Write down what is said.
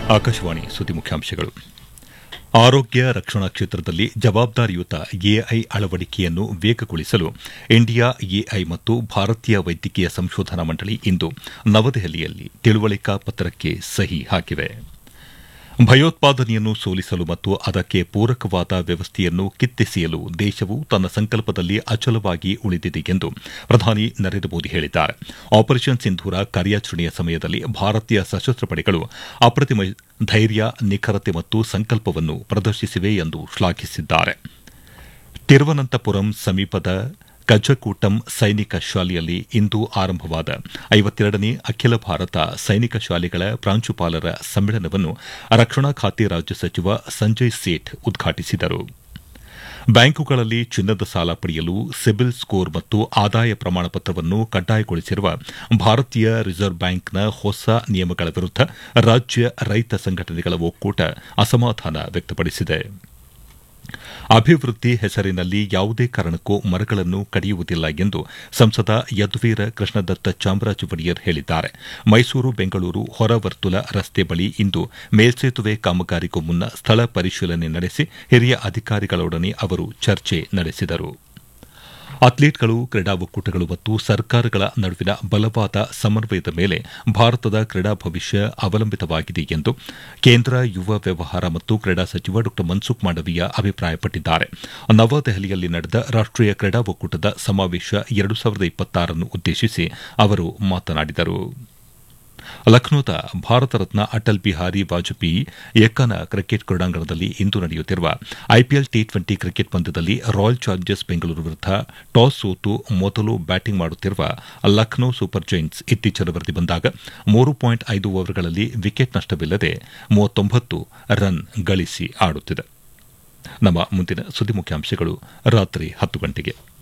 ಆಕಾಶವಾಣಿ ಸುದ್ದಿ ಮುಖ್ಯಾಂಶಗಳು ಆರೋಗ್ಯ ರಕ್ಷಣಾ ಕ್ಷೇತ್ರದಲ್ಲಿ ಜವಾಬ್ದಾರಿಯುತ ಎಐ ಅಳವಡಿಕೆಯನ್ನು ವೇಗಗೊಳಿಸಲು ಇಂಡಿಯಾ ಎಐ ಮತ್ತು ಭಾರತೀಯ ವೈದ್ಯಕೀಯ ಸಂಶೋಧನಾ ಮಂಡಳಿ ಇಂದು ನವದೆಹಲಿಯಲ್ಲಿ ತಿಳುವಳಿಕಾ ಪತ್ರಕ್ಕೆ ಸಹಿ ಹಾಕಿವೆ ಭಯೋತ್ಪಾದನೆಯನ್ನು ಸೋಲಿಸಲು ಮತ್ತು ಅದಕ್ಕೆ ಪೂರಕವಾದ ವ್ಯವಸ್ಥೆಯನ್ನು ಕಿತ್ತೆಸೆಯಲು ದೇಶವು ತನ್ನ ಸಂಕಲ್ಪದಲ್ಲಿ ಅಚಲವಾಗಿ ಉಳಿದಿದೆ ಎಂದು ಪ್ರಧಾನಿ ನರೇಂದ್ರ ಮೋದಿ ಹೇಳಿದ್ದಾರೆ ಆಪರೇಷನ್ ಸಿಂಧೂರ ಕಾರ್ಯಾಚರಣೆಯ ಸಮಯದಲ್ಲಿ ಭಾರತೀಯ ಸಶಸ್ತ್ರ ಪಡೆಗಳು ಅಪ್ರತಿಮ ಧೈರ್ಯ ನಿಖರತೆ ಮತ್ತು ಸಂಕಲ್ಪವನ್ನು ಪ್ರದರ್ಶಿಸಿವೆ ಎಂದು ಶ್ಲಾಘಿಸಿದ್ದಾರೆ ತಿರುವನಂತಪುರಂ ಸಮೀಪದ ಗಜಕೂಟಂ ಸೈನಿಕ ಶಾಲೆಯಲ್ಲಿ ಇಂದು ಆರಂಭವಾದ ಐವತ್ತೆರಡನೇ ಅಖಿಲ ಭಾರತ ಸೈನಿಕ ಶಾಲೆಗಳ ಪ್ರಾಂಶುಪಾಲರ ಸಮ್ಮೇಳನವನ್ನು ರಕ್ಷಣಾ ಖಾತೆ ರಾಜ್ಯ ಸಚಿವ ಸಂಜಯ್ ಸೇಠ್ ಉದ್ಘಾಟಿಸಿದರು ಬ್ಯಾಂಕುಗಳಲ್ಲಿ ಚಿನ್ನದ ಸಾಲ ಪಡೆಯಲು ಸಿಬಿಲ್ ಸ್ಕೋರ್ ಮತ್ತು ಆದಾಯ ಪ್ರಮಾಣ ಪತ್ರವನ್ನು ಕಡ್ಡಾಯಗೊಳಿಸಿರುವ ಭಾರತೀಯ ರಿಸರ್ವ್ ಬ್ಯಾಂಕ್ನ ಹೊಸ ನಿಯಮಗಳ ವಿರುದ್ದ ರಾಜ್ಯ ರೈತ ಸಂಘಟನೆಗಳ ಒಕ್ಕೂಟ ಅಸಮಾಧಾನ ವ್ಯಕ್ತಪಡಿಸಿದೆ ಅಭಿವೃದ್ಧಿ ಹೆಸರಿನಲ್ಲಿ ಯಾವುದೇ ಕಾರಣಕ್ಕೂ ಮರಗಳನ್ನು ಕಡಿಯುವುದಿಲ್ಲ ಎಂದು ಸಂಸದ ಯದುವೀರ ಕೃಷ್ಣದತ್ತ ಚಾಮರಾಜ ಒಡೆಯರ್ ಹೇಳಿದ್ದಾರೆ ಮೈಸೂರು ಬೆಂಗಳೂರು ಹೊರವರ್ತುಲ ರಸ್ತೆ ಬಳಿ ಇಂದು ಮೇಲ್ಸೇತುವೆ ಕಾಮಗಾರಿಗೂ ಮುನ್ನ ಸ್ಥಳ ಪರಿಶೀಲನೆ ನಡೆಸಿ ಹಿರಿಯ ಅಧಿಕಾರಿಗಳೊಡನೆ ಅವರು ಚರ್ಚೆ ನಡೆಸಿದರು ಅಥ್ಲೀಟ್ಗಳು ಕ್ರೀಡಾ ಒಕ್ಕೂಟಗಳು ಮತ್ತು ಸರ್ಕಾರಗಳ ನಡುವಿನ ಬಲವಾದ ಸಮನ್ವಯದ ಮೇಲೆ ಭಾರತದ ಕ್ರೀಡಾ ಭವಿಷ್ಯ ಅವಲಂಬಿತವಾಗಿದೆ ಎಂದು ಕೇಂದ್ರ ಯುವ ವ್ಯವಹಾರ ಮತ್ತು ಕ್ರೀಡಾ ಸಚಿವ ಡಾ ಮನ್ಸುಖ್ ಮಾಂಡವೀಯ ಅಭಿಪ್ರಾಯಪಟ್ಟಿದ್ದಾರೆ ನವದೆಹಲಿಯಲ್ಲಿ ನಡೆದ ರಾಷ್ಟೀಯ ಕ್ರೀಡಾ ಒಕ್ಕೂಟದ ಸಮಾವೇಶ ಎರಡು ಸಾವಿರದ ಇಪ್ಪತ್ತಾರನ್ನು ಉದ್ದೇಶಿಸಿ ಅವರು ಮಾತನಾಡಿದರು ಲಕ್ನೋದ ಭಾರತ ರತ್ನ ಅಟಲ್ ಬಿಹಾರಿ ವಾಜಪೇಯಿ ಏಕನ ಕ್ರಿಕೆಟ್ ಕ್ರೀಡಾಂಗಣದಲ್ಲಿ ಇಂದು ನಡೆಯುತ್ತಿರುವ ಐಪಿಎಲ್ ಟಿ ಟ್ವೆಂಟಿ ಕ್ರಿಕೆಟ್ ಪಂದ್ಯದಲ್ಲಿ ರಾಯಲ್ ಚಾಲೆಂಜರ್ಸ್ ಬೆಂಗಳೂರು ವಿರುದ್ದ ಟಾಸ್ ಸೋತು ಮೊದಲು ಬ್ಯಾಟಿಂಗ್ ಮಾಡುತ್ತಿರುವ ಲಕ್ನೋ ಸೂಪರ್ ಜೈಂಟ್ಸ್ ಇತ್ತೀಚಿನ ವರದಿ ಬಂದಾಗ ಮೂರು ಪಾಯಿಂಟ್ ಐದು ಓವರ್ಗಳಲ್ಲಿ ವಿಕೆಟ್ ನಷ್ಟವಿಲ್ಲದೆ ಮೂವತ್ತೊಂಬತ್ತು ರನ್ ಗಳಿಸಿ ಆಡುತ್ತಿದೆ ನಮ್ಮ ಮುಂದಿನ ಸುದ್ದಿ ಮುಖ್ಯಾಂಶಗಳು ರಾತ್ರಿ ಹತ್ತು ಗಂಟೆಗೆ